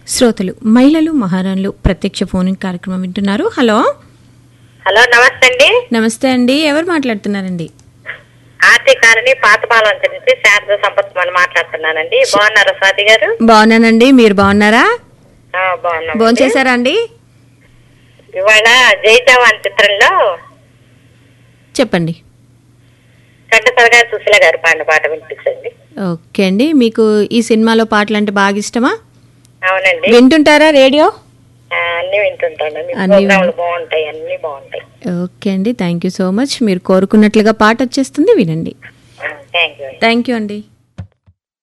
శ్రోతలు మహిళలు మహారాణులు ప్రత్యక్ష ఫోన్ కార్యక్రమం వింటున్నారు హలో హలో నమస్తే అండి నమస్తే అండి ఎవరు మాట్లాడుతున్నారండి ఆర్తికారిని పాతపాలెం నుంచి శారద సంపత్ మనం మాట్లాడుతున్నానండి బాగున్నారా స్వాతి గారు బాగున్నానండి మీరు బాగున్నారా ఆ, బాగున్నాం భోజనం చేశారా అండి ఇవాళ జై జవాన్ చిత్రంలో చెప్పండి కంటతరగా సుశీల గారు పాడిన పాట వినిపించండి ఓకే అండి మీకు ఈ సినిమాలో పాటలు అంటే బాగా ఇష్టమా అవునండి వింటుంటారా రేడియో ఆ, అన్ని వింటుంటాను మీ అన్ని ప్రోగ్రాంలు బాగుంటాయి అన్ని బాగుంటాయి ఓకే అండి థ్యాంక్ యూ సో మచ్ మీరు కోరుకున్నట్లుగా పాట వచ్చేస్తుంది వినండి థ్యాంక్ యూ థ్యాంక్ యూ అండి